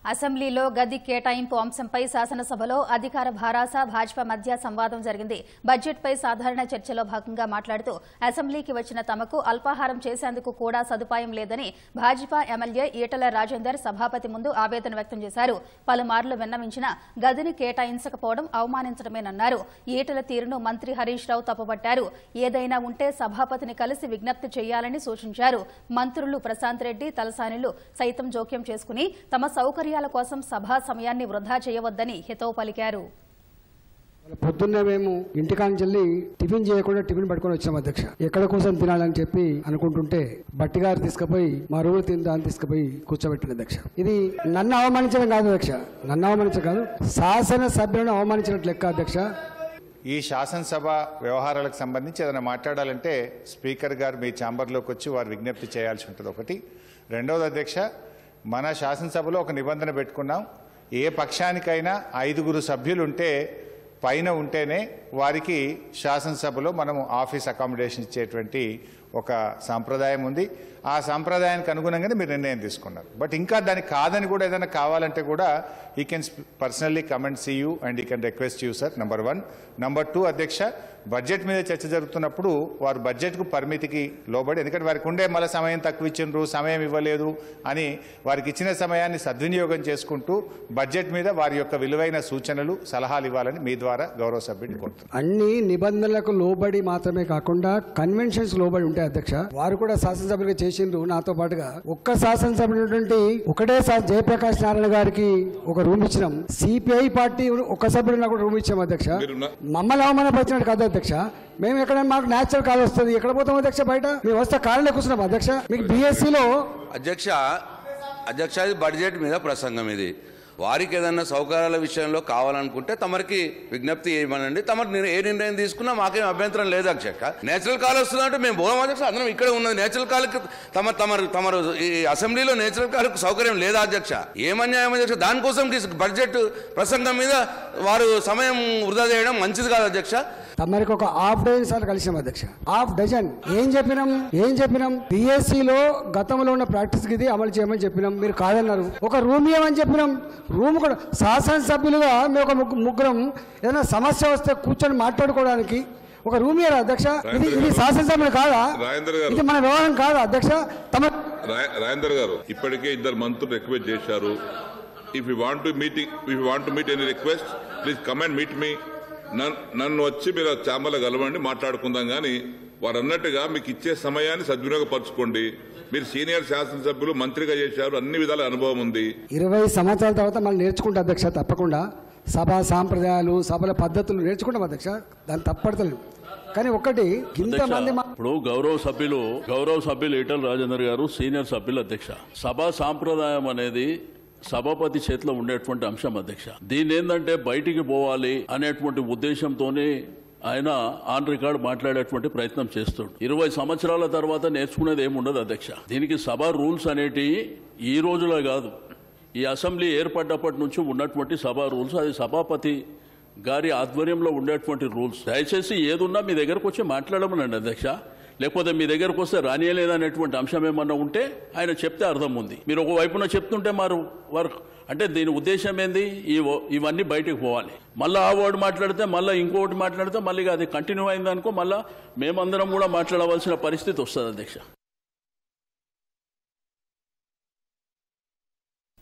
అసెంబ్లీలో గది కేటాయింపు అంశంపై శాసనసభలో అధికార భారాస భాజపా మధ్య సంవాదం జరిగింది బడ్జెట్పై సాధారణ చర్చలో భాగంగా మాట్లాడుతూ అసెంబ్లీకి వచ్చిన తమకు అల్పాహారం చేసేందుకు కూడా సదుపాయం లేదని భాజపా ఎమ్మెల్యే ఈటల రాజేందర్ సభాపతి ముందు ఆవేదన వ్యక్తం చేశారు పలుమార్లు విన్నవించిన గదిని కేటాయించకపోవడం అవమానించడమేనన్నారు ఈటల తీరును మంత్రి హరీష్ రావు తప్పుపట్టారు ఏదైనా ఉంటే సభాపతిని కలిసి విజ్ఞప్తి చేయాలని సూచించారు మంత్రులు ప్రశాంత్ రెడ్డి తలసానిలు సైతం జోక్యం చేసుకుని తమ సౌకర్యాల కోసం సభా సమయాన్ని వృధా చేయవద్దని హితవు పలికారు వాళ్ళ పొద్దున్నే మేము ఇంటికాంచి వెళ్ళి టిఫిన్ చేయకుండా టిఫిన్ పట్టుకొని వచ్చాం అధ్యక్ష ఎక్కడ కోసం తినాలని చెప్పి అనుకుంటుంటే బట్టి గారు తీసుకుపోయి మా రూలు తిందాన్ని తీసుకుపోయి కూర్చోబెట్టిన అధ్యక్ష ఇది నన్ను అవమానించడం కాదు అధ్యక్ష నన్ను అవమానించడం కాదు శాసన సభ్యులను అవమానించినట్లు లెక్క అధ్యక్ష ఈ శాసనసభ వ్యవహారాలకు సంబంధించి ఏదైనా మాట్లాడాలంటే స్పీకర్ గారు మీ ఛాంబర్లోకి వచ్చి వారు విజ్ఞప్తి చేయాల్సి ఉంటుంది ఒకటి రెండవది అధ్యక్ష మన శాసనసభలో ఒక నిబంధన పెట్టుకున్నాం ఏ పక్షానికైనా ఐదుగురు సభ్యులుంటే పైన ఉంటేనే వారికి శాసనసభలో మనము ఆఫీస్ అకామిడేషన్ ఇచ్చేటువంటి ఒక సాంప్రదాయం ఉంది ఆ సాంప్రదాయానికి అనుగుణంగానే మీరు నిర్ణయం తీసుకున్నారు బట్ ఇంకా దానికి కాదని కూడా ఏదైనా కావాలంటే కూడా I can personally comment see you and I can request you sir number one number two అధ్యక్ష బడ్జెట్ మీద చర్చ జరుగుతున్నప్పుడు వారు బడ్జెట్కు పరిమితికి లోబడి ఎందుకంటే వారికి ఉండే మళ్ళీ సమయం తక్కువ ఇచ్చిండ్రు సమయం ఇవ్వలేదు అని వారికి ఇచ్చిన సమయాన్ని సద్వినియోగం చేసుకుంటూ బడ్జెట్ మీద వారి యొక్క విలువైన సూచనలు సలహాలు ఇవ్వాలని మీ ద్వారా గౌరవ సభ్యుడిని కోరుతున్నాను అన్ని నిబంధనలకు లోబడి మాత్రమే కాకుండా కన్వెన్షన్స్ లోబడి ఉంటాయి అధ్యక్ష వారు కూడా శాసనసభ్యులుగా చేసిండ్రు నాతో పాటుగా ఒక్క శాసనసభ్యుడు ఒకటే సా- జయప్రకాష్ నారాయణ గారికి ఒక రూమ్ ఇచ్చినాం సిపిఐ పార్టీ ఒక సభ్యుడు నాకు రూమ్ ఇచ్చాం అధ్యక్ష మీరున్న- మమ్మల్ని అవమానపరిచినట్టు కాదు అధ్యక్ష మేము ఎక్కడ మాకు న్యాచురల్ కాల్ వస్తుంది ఎక్కడ పోతాం అధ్యక్ష బయట మేము వస్తే కాలంలో కూర్చున్నాం అధ్యక్ష మీకు బీఎస్సీలో అధ్యక్ష అధ్యక్ష ఇది బడ్జెట్ మీద ప్రసంగం ఇది వారికి ఏదైనా సౌకర్యాల విషయంలో కావాలనుకుంటే తమరికి విజ్ఞప్తి చేయమనండి తమరు నిర్- ఏ నిర్ణయం తీసుకున్నా మాకేం అభ్యంతరం లేదు అధ్యక్ష నేచురల్ కాల్ వస్తుందంటే మేము పోదాం అధ్యక్ష అందరం ఇక్కడ ఉన్నది నేచురల్ కాల్కి తమ తమరు తమరు ఈ అసెంబ్లీలో నేచురల్ కాల్కి సౌకర్యం లేదా అధ్యక్ష ఏమన్యాయం అధ్యక్ష దానికోసం ఈ బడ్జెట్ ప్రసంగం మీద వారు సమయం వృధా చేయడం మంచిది కాదు అధ్యక్ష తమరికి ఒక హాఫ్ డజన్ సార్లు కలిసాం అధ్యక్ష హాఫ్ డజన్ ఏం చెప్పినాం ఏం చెప్పినాం BSc లో గతంలో ఉన్న ప్రాక్టీస్ ఇది అమలు చేయమని చెప్పినాం మీరు కాదన్నారు ఒక రూమ్ ఇవ్వమని చెప్పినాం రూమ్ కూడా శాసనసభ్యులుగా మేము ఒక ముగ్గు- ముగ్గురం ఏదైనా సమస్య వస్తే కూర్చొని మాట్లాడుకోవడానికి ఒక రూమ్ ఇయ్యారా అధ్యక్ష ఇది ఇది శాసనసభ్యులు కాదా రాజేంద్ర గారు. ఇది మన వ్యవహారం కాదా అధ్యక్ష తమ రా- రాజేందర్ గారు ఇప్పటికే ఇద్దరు మంత్రులు రిక్వెస్ట్ చేశారు if you want to meeting if you want to meet any request please come and meet me నన్ను వచ్చి మీరు చాంబర్లో కలవండి మాట్లాడుకుందాం కానీ వారు అన్నట్టుగా మీకు ఇచ్చే సమయాన్ని సద్వినియోగపరచుకోండి మీరు సీనియర్ శాసనసభ్యులు మంత్రిగా చేశారు అన్ని విధాల అనుభవం ఉంది ఇరవై సంవత్సరాల తర్వాత మనం నేర్చుకుంటాం అధ్యక్ష తప్పకుండా సభా సాంప్రదాయాలు సభల పద్ధతులు నేర్చుకుంటాం అధ్యక్ష దాన్ని తప్పడతలేదు కానీ ఒక్కటి ఇంతమంది మా- ఇప్పుడు గౌరవ సభ్యులు గౌరవ సభ్యులు ఈటల రాజేందర్ గారు సీనియర్ సభ్యులు అధ్యక్ష సభా సాంప్రదాయం అనేది సభాపతి చేతిలో ఉండేటువంటి అంశం అధ్యక్ష దీని ఏంటంటే బయటికి పోవాలి అనేటువంటి ఉద్దేశంతోనే ఆయన ఆన్ రికార్డ్ మాట్లాడేటువంటి ప్రయత్నం చేస్తాడు ఇరవై సంవత్సరాల తర్వాత నేర్చుకునేది ఏమి ఉండదు అధ్యక్ష దీనికి సభ రూల్స్ అనేటివి ఈ రోజులో కాదు ఈ అసెంబ్లీ ఏర్పడ్డప్పటి నుంచి ఉన్నటువంటి సభా రూల్స్ అది సభాపతి గారి ఆధ్వర్యంలో ఉండేటువంటి రూల్స్ దయచేసి ఏదున్నా మీ దగ్గరకు వచ్చి మాట్లాడమనండి అధ్యక్ష లేకపోతే మీ దగ్గరకు వస్తే రానియలేదనేటువంటి అంశం ఏమన్నా ఉంటే ఆయన చెప్తే అర్థం ఉంది మీరు ఒక వైపున చెప్తుంటే మారు వారు అంటే దీని ఉద్దేశం ఏంది ఈ ఇవన్నీ బయటకు పోవాలి మళ్ళీ ఆ వర్డ్ మాట్లాడితే మళ్ళీ ఇంకొకటి మాట్లాడితే మళ్ళీ అది కంటిన్యూ అయిందనుకో మళ్ళీ మేమందరం కూడా మాట్లాడవలసిన పరిస్థితి వస్తుంది అధ్యక్ష